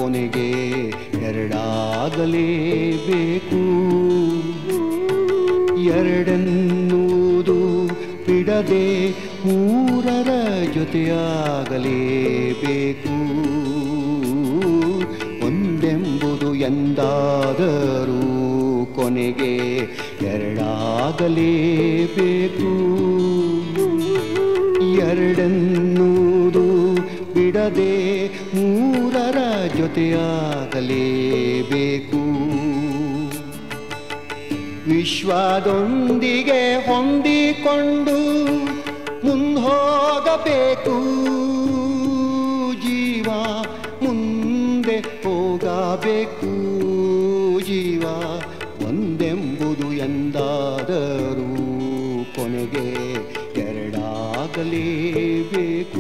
ಕೊನೆಗೆ ಎರಡಾಗಲೇಬೇಕು ಎರಡೆನ್ನುವುದು ಬಿಡದೆ ಮೂರರ ಜೊತೆಯಾಗಲೇಬೇಕು ಒಂದೆಂಬುದು ಎಂದಾದರೂ ಕೊನೆಗೆ ಎರಡಾಗಲೇಬೇಕು ಎರಡೆನ್ನುವುದು ಬಿಡದೆ ಮೂರರ ಜೊತೆಯಾಗಲೇಬೇಕು ವಿಶ್ವದೊಂದಿಗೆ ಹೊಂದಿಕೊಂಡು ಮುಂದೋಗಬೇಕು ಜೀವ ಮುಂದೆ ಹೋಗಬೇಕು ಜೀವ ಒಂದೆಂಬುದು ಎಂದಾದರೂ ಕೊನೆಗೆ ಎರಡಾಗಲೇಬೇಕು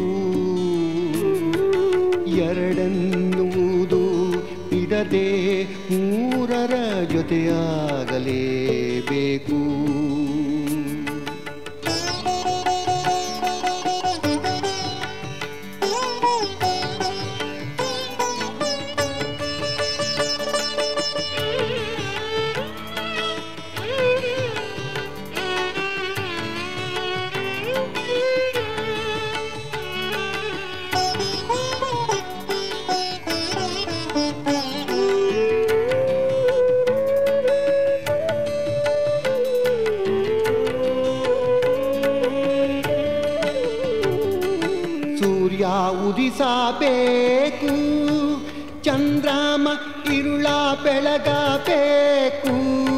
ಎರಡೆನ್ನುವುದು ಬಿಡದೆ ಮೂರರ ಜೊತೆಯಾಗಲೇಬೇಕು ಸೂರ್ಯ ಉದಿಸಬೇಕು ಚಂದ್ರಾಮ ಇರುಳ ಬೆಳಗಬೇಕು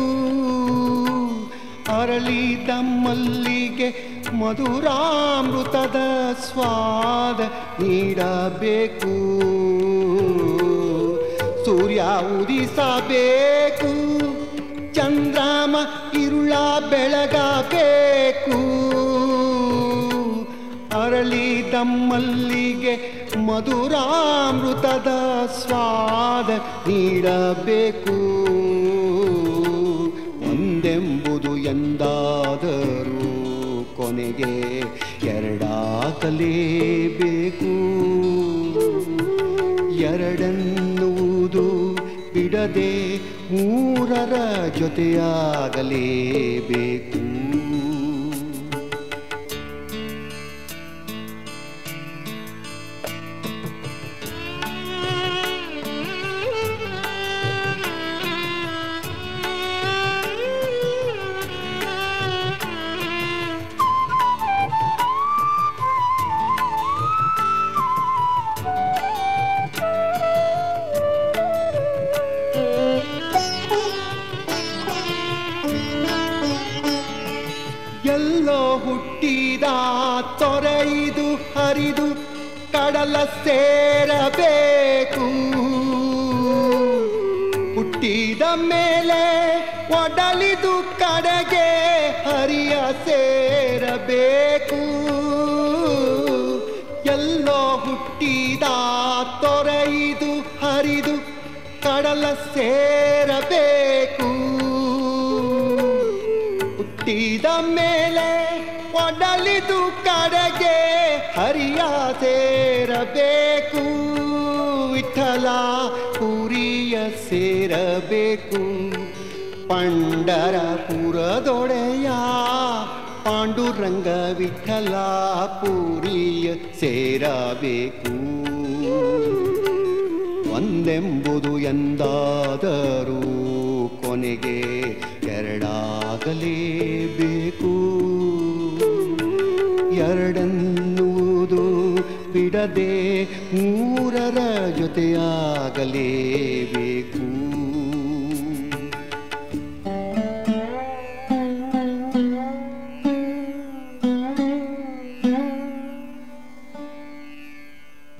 ಅರಳಿದ ಮಲ್ಲಿಗೆ ಮಧುರಾಮೃತದ ಸ್ವಾದ ನೀಡಬೇಕು ಸೂರ್ಯ ಉದಿಸಬೇಕು ಚಂದ್ರಾಮ ಇರುಳ ಬೆಳಗಬೇಕು ಅರಳಿದ ಮಲ್ಲಿಗೆ ಮಧುರಾಮೃತದ ಸ್ವಾದ ನೀಡಬೇಕು ಒಂದೆಂಬುದು ಎಂದಾದರೂ ಕೊನೆಗೆ ಎರಡಾಗಲೇಬೇಕು ಎರಡೆನ್ನುವುದು ಬಿಡದೆ ಮೂರರ ಜೊತೆಯಾಗಲೇಬೇಕು ಎಲ್ಲೋ ಹುಟ್ಟಿದ ತೊರೆಯಿದು ಹರಿದು ಕಡಲ ಸೇರಬೇಕು ಹುಟ್ಟಿದ ಮೇಲೆ ಒಡಲಿದು ಕಡೆಗೆ ಹರಿಯ ಸೇರಬೇಕು ಎಲ್ಲೋ ಹುಟ್ಟಿದ ತೊರೆಯಿದು ಹರಿದು ಕಡಲ ಸೇರಬೇಕು ಹುಟ್ಟಿದ ಮೇಲೆ ಒಡಲಿದು ಕಡೆಗೆ ಹರಿಯ ಸೇರಬೇಕು ವಿಠಲ ಪುರಿಯ ಸೇರಬೇಕು ಪಂಡರಪುರದೊಡೆಯ ಪಾಂಡುರಂಗ ವಿಠಲ ಪುರಿಯ ಸೇರಬೇಕು ಒಂದೆಂಬುದು ಎಂದಾದರೂ ಕೊನೆಗೆ ಎರಡಾಗಲೇಬೇಕು ಎರಡೆನ್ನುವುದು ಬಿಡದೆ ಮೂರರ ಜೊತೆಯಾಗಲೇಬೇಕು